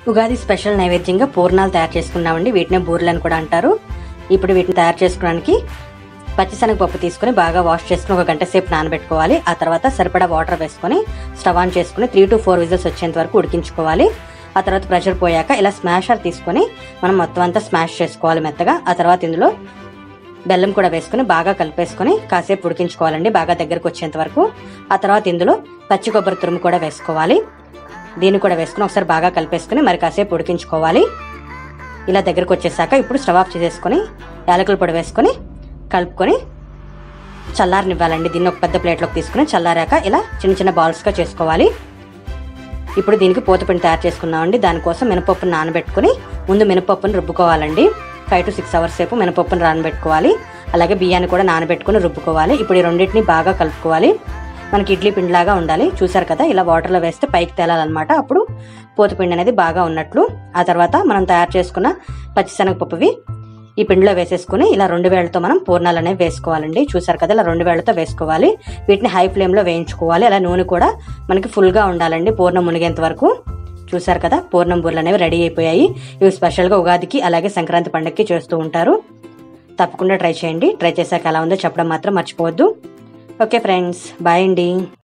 Ugadi special నైవేద్యంగా పూర్ణాలు తయారు చేసుకున్నామండి వీటినే బూరెలు అని కూడా అంటారు ఇప్పుడు వీటిని తయారు చేసుకోవడానికి పచ్చిశనగపప్పు తీసుకుని బాగా వాష్ చేసుకుని ఒక గంట సేపు నానబెట్టుకోవాలి ఆ తర్వాత సరిపడా వాటర్ వేసుకొని స్టవ్ ఆన్ చేసుకుని త్రీ టు ఫోర్ విజిల్స్ వచ్చేంత వరకు ఉడికించుకోవాలి ఆ తర్వాత ప్రెషర్ పోయాక ఇలా స్మాషర్ తీసుకొని మనం మొత్తం అంతా స్మాష్ చేసుకోవాలి మెత్తగా ఆ తర్వాత ఇందులో బెల్లం కూడా వేసుకుని బాగా కలిపేసుకొని కాసేపు ఉడికించుకోవాలండి బాగా దగ్గరకు వచ్చేంత వరకు ఆ తర్వాత ఇందులో పచ్చి కొబ్బరి తురుము కూడా వేసుకోవాలి దీన్ని కూడా వేసుకుని ఒకసారి బాగా కలిపేసుకుని మరి కాసేపు ఉడికించుకోవాలి ఇలా దగ్గరకు వచ్చేసాక ఇప్పుడు స్టవ్ ఆఫ్ చేసేసుకొని యాలకుల పొడి వేసుకొని కలుపుకొని చల్లారనివ్వాలండి దీన్ని ఒక పెద్ద ప్లేట్లోకి తీసుకుని చల్లారాక ఇలా చిన్న చిన్న బాల్స్గా చేసుకోవాలి ఇప్పుడు దీనికి పోతపిండి తయారు చేసుకున్నామండి దానికోసం మినపప్పును నానబెట్టుకుని ముందు మినపప్పును రుబ్బుకోవాలండి ఫైవ్ టు సిక్స్ అవర్స్ సేపు మినపప్పును నానబెట్టుకోవాలి అలాగే బియ్యాన్ని కూడా నానబెట్టుకుని రుబ్బుకోవాలి ఇప్పుడు ఈ రెండింటిని బాగా కలుపుకోవాలి మనకి ఇడ్లీ పిండిలాగా ఉండాలి చూసారు కదా ఇలా వాటర్లో వేస్తే పైకి తేలాలన్నమాట అప్పుడు పోతపిండి అనేది బాగా ఉన్నట్లు ఆ తర్వాత మనం తయారు చేసుకున్న పచ్చిశనగపప్పువి ఈ పిండిలో వేసేసుకుని ఇలా రెండు వేళ్లతో మనం పూర్ణాలు అనేవి వేసుకోవాలండి చూసారు కదా ఇలా రెండు వేళ్లతో వేసుకోవాలి వీటిని హై ఫ్లేమ్లో వేయించుకోవాలి అలా నూనె కూడా మనకి ఫుల్గా ఉండాలండి పూర్ణం మునిగేంత వరకు చూసారు కదా పూర్ణం బూరలు అనేవి రెడీ అయిపోయాయి ఇవి స్పెషల్గా ఉగాదికి అలాగే సంక్రాంతి పండగకి చేస్తూ ఉంటారు తప్పకుండా ట్రై చేయండి ట్రై చేశాక ఎలా ఉందో చెప్పడం మాత్రం మర్చిపోవద్దు ఓకే ఫ్రెండ్స్ బాయ్ అండి